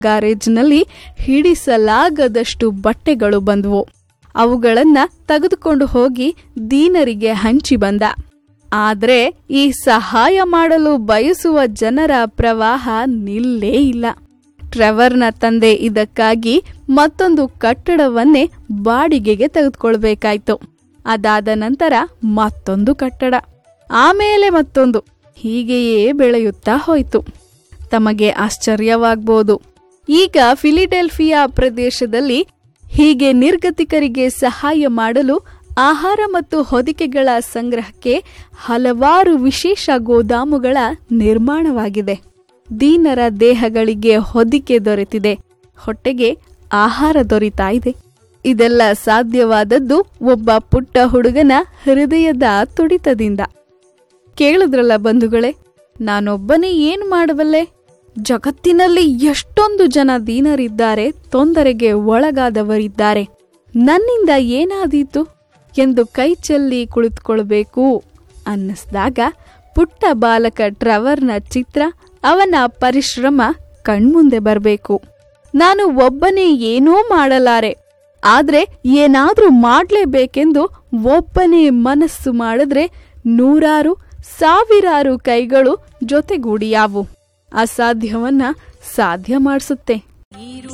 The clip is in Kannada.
ಗ್ಯಾರೇಜ್ನಲ್ಲಿ ಹಿಡಿಸಲಾಗದಷ್ಟು ಬಟ್ಟೆಗಳು ಬಂದವು ಅವುಗಳನ್ನ ತೆಗೆದುಕೊಂಡು ಹೋಗಿ ದೀನರಿಗೆ ಹಂಚಿ ಬಂದ ಆದ್ರೆ ಈ ಸಹಾಯ ಮಾಡಲು ಬಯಸುವ ಜನರ ಪ್ರವಾಹ ನಿಲ್ಲೇ ಇಲ್ಲ ಟ್ರೆವರ್ನ ತಂದೆ ಇದಕ್ಕಾಗಿ ಮತ್ತೊಂದು ಕಟ್ಟಡವನ್ನೇ ಬಾಡಿಗೆಗೆ ತೆಗೆದುಕೊಳ್ಬೇಕಾಯ್ತು ಅದಾದ ನಂತರ ಮತ್ತೊಂದು ಕಟ್ಟಡ ಆಮೇಲೆ ಮತ್ತೊಂದು ಹೀಗೆಯೇ ಬೆಳೆಯುತ್ತಾ ಹೋಯಿತು ತಮಗೆ ಆಶ್ಚರ್ಯವಾಗ್ಬೋದು ಈಗ ಫಿಲಿಡೆಲ್ಫಿಯಾ ಪ್ರದೇಶದಲ್ಲಿ ಹೀಗೆ ನಿರ್ಗತಿಕರಿಗೆ ಸಹಾಯ ಮಾಡಲು ಆಹಾರ ಮತ್ತು ಹೊದಿಕೆಗಳ ಸಂಗ್ರಹಕ್ಕೆ ಹಲವಾರು ವಿಶೇಷ ಗೋದಾಮುಗಳ ನಿರ್ಮಾಣವಾಗಿದೆ ದೀನರ ದೇಹಗಳಿಗೆ ಹೊದಿಕೆ ದೊರೆತಿದೆ ಹೊಟ್ಟೆಗೆ ಆಹಾರ ದೊರೀತಾ ಇದೆ ಇದೆಲ್ಲ ಸಾಧ್ಯವಾದದ್ದು ಒಬ್ಬ ಪುಟ್ಟ ಹುಡುಗನ ಹೃದಯದ ತುಡಿತದಿಂದ ಕೇಳಿದ್ರಲ್ಲ ಬಂಧುಗಳೇ ನಾನೊಬ್ಬನೇ ಏನು ಮಾಡಬಲ್ಲೆ ಜಗತ್ತಿನಲ್ಲಿ ಎಷ್ಟೊಂದು ಜನ ದೀನರಿದ್ದಾರೆ ತೊಂದರೆಗೆ ಒಳಗಾದವರಿದ್ದಾರೆ ನನ್ನಿಂದ ಏನಾದೀತು ಎಂದು ಕೈ ಚೆಲ್ಲಿ ಕುಳಿತುಕೊಳ್ಬೇಕು ಅನ್ನಿಸ್ದಾಗ ಪುಟ್ಟ ಬಾಲಕ ಟ್ರವರ್ನ ಚಿತ್ರ ಅವನ ಪರಿಶ್ರಮ ಕಣ್ಮುಂದೆ ಬರಬೇಕು ನಾನು ಒಬ್ಬನೇ ಏನೂ ಮಾಡಲಾರೆ ಆದ್ರೆ ಏನಾದ್ರೂ ಮಾಡ್ಲೇಬೇಕೆಂದು ಒಬ್ಬನೇ ಮನಸ್ಸು ಮಾಡಿದ್ರೆ ನೂರಾರು ಸಾವಿರಾರು ಕೈಗಳು ಜೊತೆಗೂಡಿಯಾವು ಅಸಾಧ್ಯವನ್ನ ಸಾಧ್ಯ ಮಾಡಿಸುತ್ತೆ